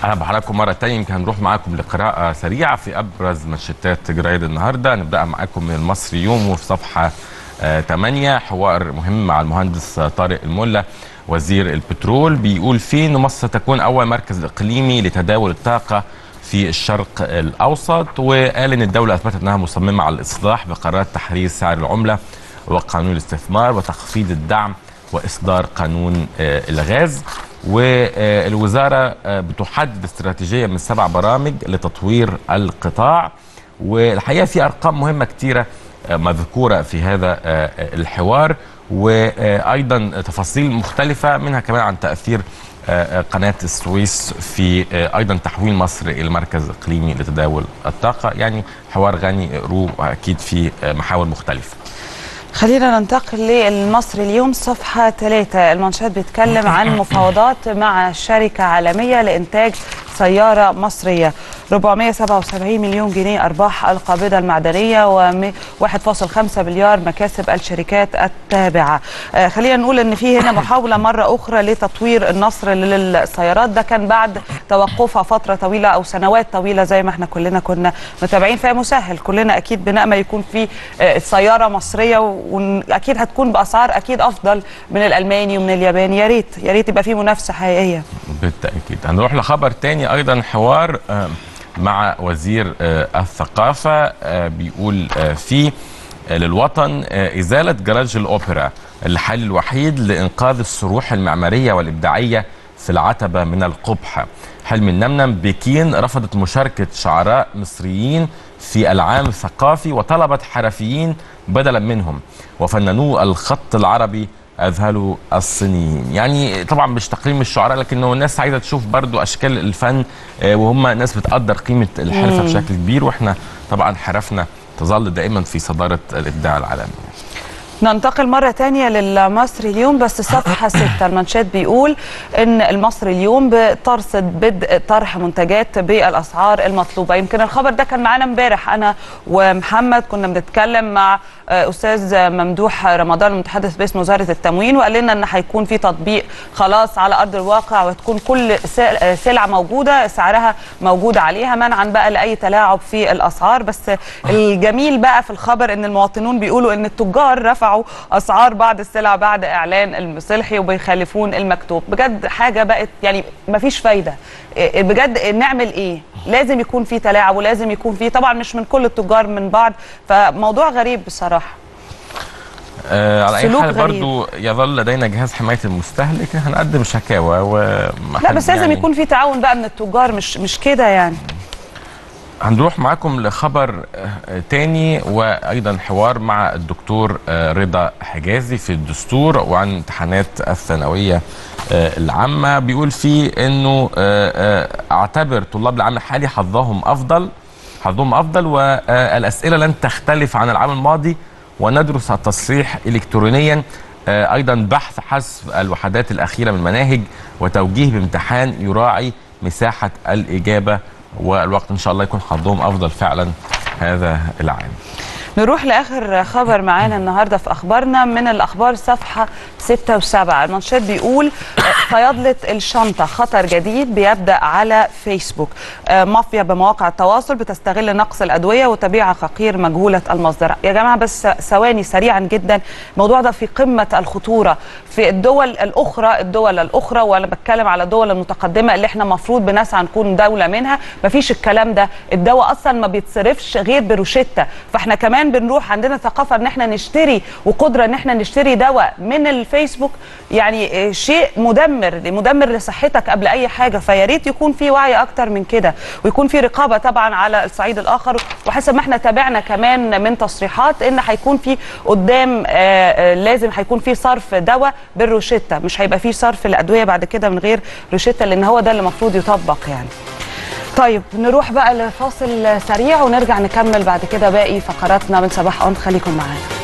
اهلا بحضراتكم مره تانية يمكن هنروح معاكم لقراءه سريعه في ابرز منشطات جرايد النهارده نبدا معاكم من المصري يوم وفي صفحه 8 حوار مهم مع المهندس طارق الملا وزير البترول بيقول فيه ان مصر ستكون اول مركز اقليمي لتداول الطاقه في الشرق الاوسط وقال ان الدوله اثبتت انها مصممه على الاصلاح بقرارات تحرير سعر العمله وقانون الاستثمار وتخفيض الدعم واصدار قانون الغاز والوزاره بتحدد استراتيجيه من سبع برامج لتطوير القطاع والحقيقه في ارقام مهمه كتيره مذكوره في هذا الحوار وايضا تفاصيل مختلفه منها كمان عن تاثير قناه السويس في ايضا تحويل مصر الى مركز اقليمي لتداول الطاقه يعني حوار غني اقروه اكيد في محاور مختلفه خلينا ننتقل للمصري اليوم صفحة 3 المنشات بيتكلم عن مفاوضات مع شركة عالمية لإنتاج سيارة مصرية 477 مليون جنيه أرباح القابضة المعدنية و1.5 مليار مكاسب الشركات التابعة آه خلينا نقول أن في هنا محاولة مرة أخرى لتطوير النصر للسيارات ده كان بعد توقفها فترة طويلة أو سنوات طويلة زي ما احنا كلنا كنا متابعين فهي مسهل كلنا أكيد بنأمل يكون في آه سيارة مصرية وأكيد هتكون بأسعار أكيد أفضل من الألماني ومن الياباني يا ريت يا ريت يبقى في منافسة حقيقية بالتأكيد هنروح لخبر تاني أيضا حوار آه مع وزير الثقافة بيقول فيه للوطن إزالة جراج الأوبرا الحل الوحيد لإنقاذ الصروح المعمارية والإبداعية في العتبة من القبح حلم النمنم بكين رفضت مشاركة شعراء مصريين في العام الثقافي وطلبت حرفيين بدلا منهم وفننوا الخط العربي اذهلوا الصينيين يعني طبعا مش تقييم الشعراء لكنه الناس عايزه تشوف برضو اشكال الفن وهم ناس بتقدر قيمه الحرفه بشكل كبير واحنا طبعا حرفنا تظل دائما في صداره الابداع العالمي ننتقل مرة تانية للمصري اليوم بس صفحة ستة المنشات بيقول ان المصري اليوم بترصد بدء طرح منتجات بالاسعار المطلوبة يمكن الخبر ده كان معانا امبارح انا ومحمد كنا بنتكلم مع استاذ ممدوح رمضان المتحدث باسم وزارة التموين وقال لنا ان هيكون في تطبيق خلاص على ارض الواقع وتكون كل سلعة موجودة سعرها موجود عليها منعا بقى لاي تلاعب في الاسعار بس الجميل بقى في الخبر ان المواطنون بيقولوا ان التجار رفعوا رفعوا اسعار بعض السلع بعد اعلان المصلحي وبيخالفون المكتوب بجد حاجه بقت يعني ما فيش فايده بجد نعمل ايه لازم يكون في تلاعب ولازم يكون في طبعا مش من كل التجار من بعض فموضوع غريب بصراحه آه على اي حال برضو يظل لدينا جهاز حمايه المستهلك هنقدم شكاوى و لا بس لازم يعني يكون في تعاون بقى من التجار مش مش كده يعني هنروح معاكم لخبر تاني وايضا حوار مع الدكتور رضا حجازي في الدستور وعن امتحانات الثانويه العامه بيقول فيه انه اعتبر طلاب العام الحالي حظهم افضل حظهم افضل والاسئله لن تختلف عن العام الماضي وندرس التصحيح الكترونيا ايضا بحث حذف الوحدات الاخيره من المناهج وتوجيه بامتحان يراعي مساحه الاجابه والوقت ان شاء الله يكون حظهم افضل فعلا هذا العام نروح لاخر خبر معانا النهارده في اخبارنا من الاخبار صفحه 6 و7 المنشط بيقول صيادله الشنطه خطر جديد بيبدا على فيسبوك مافيا بمواقع التواصل بتستغل نقص الادويه وتبيع عقاقير مجهوله المصدر يا جماعه بس ثواني سريعا جدا الموضوع ده في قمه الخطوره في الدول الاخرى الدول الاخرى وانا بتكلم على الدول المتقدمه اللي احنا المفروض بنسعى نكون دوله منها مفيش الكلام ده الدواء اصلا ما بيتصرفش غير بروشته فاحنا كمان بنروح عندنا ثقافه ان احنا نشتري وقدره ان احنا نشتري دواء من الفيسبوك يعني شيء مدمر مدمر لصحتك قبل اي حاجه فيا ريت يكون في وعي اكتر من كده ويكون في رقابه طبعا على الصعيد الاخر وحسب ما احنا تابعنا كمان من تصريحات ان هيكون في قدام آآ آآ لازم هيكون في صرف دواء بالروشته مش هيبقى في صرف الادويه بعد كده من غير روشته لان هو ده اللي المفروض يطبق يعني طيب نروح بقى لفاصل سريع ونرجع نكمل بعد كده باقي فقراتنا من صباح اون خليكم معانا